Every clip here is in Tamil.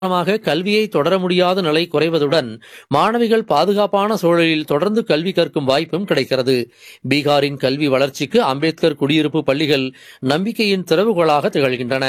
காரணமாக கல்வியை தொடர முடியாத நிலை குறைவதுடன் மாணவிகள் பாதுகாப்பான சூழலில் தொடர்ந்து கல்வி கற்கும் வாய்ப்பும் கிடைக்கிறது பீகாரின் கல்வி வளர்ச்சிக்கு அம்பேத்கர் குடியிருப்பு பள்ளிகள் நம்பிக்கையின் திறவுகோலாக திகழ்கின்றன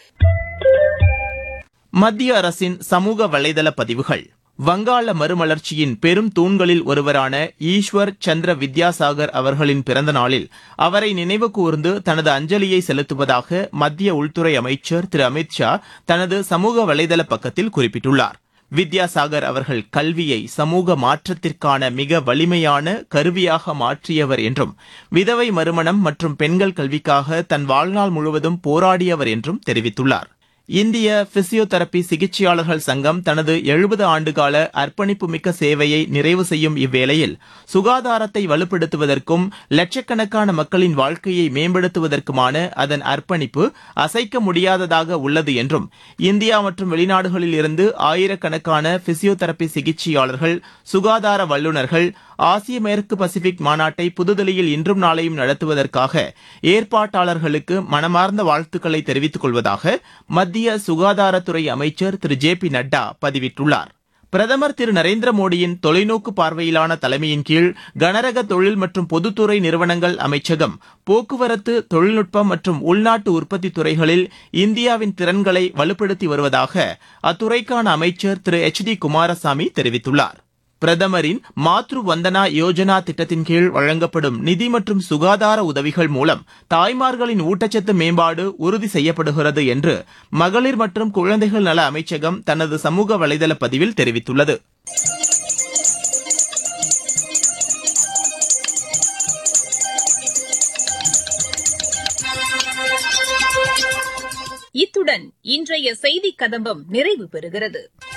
மத்திய அரசின் சமூக வலைதள பதிவுகள் வங்காள மறுமலர்ச்சியின் பெரும் தூண்களில் ஒருவரான ஈஸ்வர் சந்திர வித்யாசாகர் அவர்களின் பிறந்த நாளில் அவரை நினைவு கூர்ந்து தனது அஞ்சலியை செலுத்துவதாக மத்திய உள்துறை அமைச்சர் திரு அமித் ஷா தனது சமூக வலைதள பக்கத்தில் குறிப்பிட்டுள்ளார் வித்யாசாகர் அவர்கள் கல்வியை சமூக மாற்றத்திற்கான மிக வலிமையான கருவியாக மாற்றியவர் என்றும் விதவை மறுமணம் மற்றும் பெண்கள் கல்விக்காக தன் வாழ்நாள் முழுவதும் போராடியவர் என்றும் தெரிவித்துள்ளார் இந்திய பிசியோதெரபி சிகிச்சையாளர்கள் சங்கம் தனது எழுபது ஆண்டுகால அர்ப்பணிப்பு மிக்க சேவையை நிறைவு செய்யும் இவ்வேளையில் சுகாதாரத்தை வலுப்படுத்துவதற்கும் லட்சக்கணக்கான மக்களின் வாழ்க்கையை மேம்படுத்துவதற்குமான அதன் அர்ப்பணிப்பு அசைக்க முடியாததாக உள்ளது என்றும் இந்தியா மற்றும் வெளிநாடுகளில் இருந்து ஆயிரக்கணக்கான பிசியோதெரபி சிகிச்சையாளர்கள் சுகாதார வல்லுநர்கள் ஆசிய மேற்கு பசிபிக் மாநாட்டை புதுதில்லியில் இன்றும் நாளையும் நடத்துவதற்காக ஏற்பாட்டாளர்களுக்கு மனமார்ந்த வாழ்த்துக்களை தெரிவித்துக் கொள்வதாக மத்திய சுகாதாரத்துறை அமைச்சர் திரு ஜே பி நட்டா பதிவிட்டுள்ளார் பிரதமர் திரு நரேந்திர மோடியின் தொலைநோக்கு பார்வையிலான தலைமையின் கீழ் கனரக தொழில் மற்றும் பொதுத்துறை நிறுவனங்கள் அமைச்சகம் போக்குவரத்து தொழில்நுட்பம் மற்றும் உள்நாட்டு உற்பத்தி துறைகளில் இந்தியாவின் திறன்களை வலுப்படுத்தி வருவதாக அத்துறைக்கான அமைச்சர் திரு எச் டி குமாரசாமி தெரிவித்துள்ளார் பிரதமரின் மாத்ரு வந்தனா யோஜனா திட்டத்தின் கீழ் வழங்கப்படும் நிதி மற்றும் சுகாதார உதவிகள் மூலம் தாய்மார்களின் ஊட்டச்சத்து மேம்பாடு உறுதி செய்யப்படுகிறது என்று மகளிர் மற்றும் குழந்தைகள் நல அமைச்சகம் தனது சமூக வலைதள பதிவில் தெரிவித்துள்ளது இத்துடன் இன்றைய செய்திக் கதம்பம் நிறைவு பெறுகிறது